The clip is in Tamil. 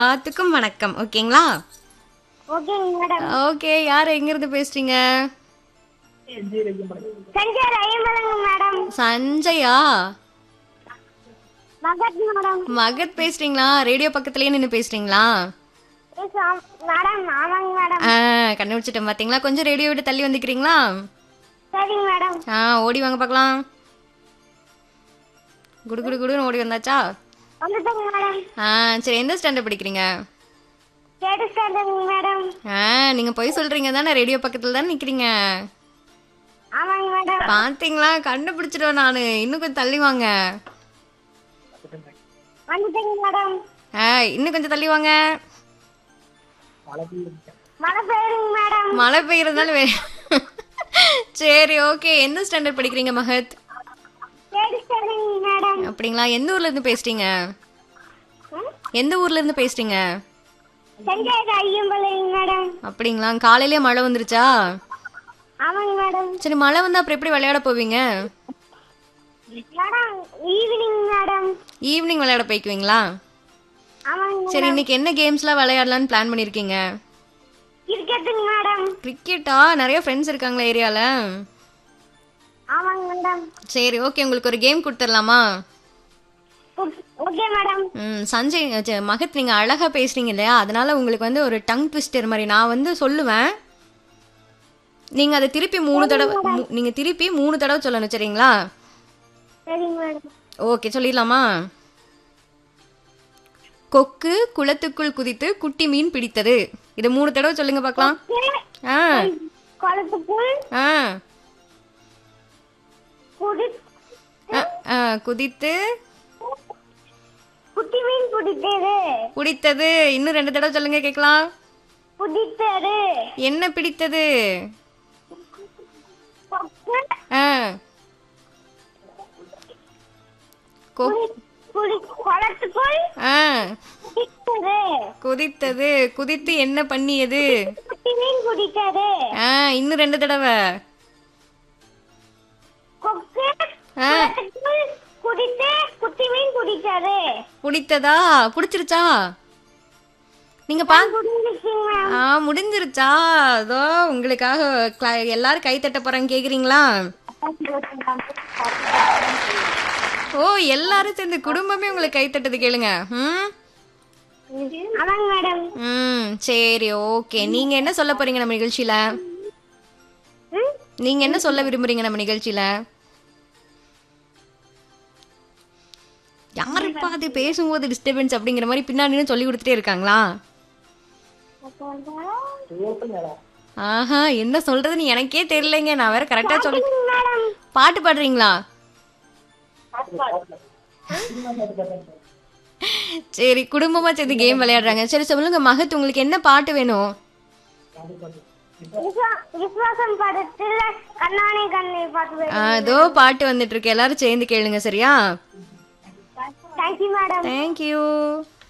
எல்லாத்துக்கும் வணக்கம் ஓகேங்களா ஓகேங்க மேடம் ஓகே யார் எங்கிருந்து பேசுறீங்க சஞ்சய் ஐயம்பலங்க மேடம் சஞ்சயா மகத் மேடம் மகத் பேசுறீங்களா ரேடியோ பக்கத்துலயே நின்று பேசுறீங்களா எஸ், ஆம்- மேடம் ஆமாங்க மேடம் ஆ கண்டுபிடிச்சிட்டேன் பாத்தீங்களா கொஞ்சம் ரேடியோ விட்டு தள்ளி வந்துக்கிறீங்களா சரிங்க மேடம் ஆ ஓடி வாங்க பார்க்கலாம் குடு குடு குடுன்னு ஓடி வந்தாச்சா வந்துட்டேங்க மேடம் ஆ சரி எந்த ஸ்டாண்டர்ட் படிக்கிறீங்க கேட்டு ஸ்டாண்டர்டுங்க மேடம் ஆ நீங்க போய் சொல்றீங்க தானே ரேடியோ பக்கத்துல தானே நிக்கிறீங்க ஆமாங்க மேடம் பாத்தீங்களா கண்டுபிடிச்சிடுவேன் நானு இன்னும் கொஞ்சம் தள்ளி வாங்க வந்துட்டேங்க மேடம் ஆ இன்னும் கொஞ்சம் தள்ளி வாங்க மழை பெய்யுங்க மேடம் மழை பெய்யறதுனால வே சரி ஓகே எந்த ஸ்டாண்டர்ட் படிக்கிறீங்க மகத் கேட்டு ஸ்டாண்டர்டுங்க மேடம் அப்படிங்களா எந்த ஊர்ல இருந்து பேசுறீங்க ம்? எந்த ஊர்ல இருந்து பேசுறீங்க சஞ்சய் ஐயம்பலங்க மேடம் அப்படிங்களா காலையிலேயே மழை வந்துருச்சா ஆமாங்க மேடம் சரி மழை வந்தா அப்புறம் எப்படி விளையாட போவீங்க மேடம் ஈவினிங் மேடம் ஈவினிங் விளையாட போய்க்குவீங்களா ஆமாங்க சரி இன்னைக்கு என்ன கேம்ஸ்லாம் விளையாடலாம்னு பிளான் பண்ணிருக்கீங்க கிரிக்கெட்டுங்க மேடம் கிரிக்கெட்டா நிறைய ஃப்ரெண்ட்ஸ் இருக்காங்களா ஏரியால ஆமாங்க மேடம் சரி ஓகே உங்களுக்கு ஒரு கேம் கொடுத்துடலாமா ஓகே மேடம் ம் சஞ்சய் ச்சே, மகத் நீங்கள் அழகாக பேசுறீங்க இல்லையா அதனால உங்களுக்கு வந்து ஒரு டங் ட்விஸ்டர் மாதிரி நான் வந்து சொல்லுவேன் நீங்கள் அதை திருப்பி மூணு தடவை மூ- நீங்க திருப்பி மூணு தடவை சொல்லணும் சரிங்களா சரிங்க மேடம் ஓகே சொல்லிடலாமா கொக்கு குளத்துக்குள் குதித்து குட்டி மீன் பிடித்தது இதை மூணு தடவை சொல்லுங்க பார்க்கலாம் ஆ குளத்துக்குள் ஆ குடி ஆ, ஆ, குதித்து குட்டி மீன் பிடித்தது பிடித்தது இன்னும் ரெண்டு தடவை சொல்லுங்க கேட்கலாம் பிடித்தது என்ன பிடித்தது கொக்கு ஆ கொ குடி குளத்துக்குள் ஆ குடித்தது குதித்தது குதித்து என்ன பண்ணியது குட்டி மீன் பிடித்தது ஆ இன்னும் ரெண்டு தடவை கொக்கு ஆ. குளத்துக்குள் குடித்து குட்டி மீன் பிடித்தது பிடித்ததா பிடிச்சிருச்சா நீங்க பா புரிஞ்சுச்சுங்க ஆ முடிஞ்சிருச்சா அதோ உங்களுக்காக cla- எல்லாரும் கை தட்ட போறாங்க கேக்குறீங்களா ஓ எல்லாரும் சேர்ந்து குடும்பமே உங்களுக்கு கை தட்டது கேளுங்க ம் ஆமாங்க மேடம் ம் சரி ஓகே நீங்க என்ன சொல்ல போறீங்க நம்ம நிகழ்ச்சியில ம்? நீங்க என்ன சொல்ல விரும்புறீங்க நம்ம நிகழ்ச்சியில யாருப்பா அது பேசும்போது டிஸ்டர்பன்ஸ் அப்படிங்கிற மாதிரி பின்னாடி சொல்லி கொடுத்துட்டே இருக்காங்களா ஆஹா என்ன சொல்றதுன்னு எனக்கே தெரியலங்க நான் வேற கரெக்டா சொல்லி மேடம் பாட்டு பாடுறீங்களா சரி குடும்பமா சேர்ந்து கேம் விளையாடுறாங்க சரி சொல்லுங்க மகத் உங்களுக்கு என்ன பாட்டு வேணும் விஸ்வா- விஸ்வாசம் படத்துல கண்ணானே கண்ணை பார்த்து அதோ பாட்டு வந்துட்டு இருக்கு எல்லாரும் சேர்ந்து கேளுங்க சரியா தேங்க்யூ மேடம் தேங்க்யூ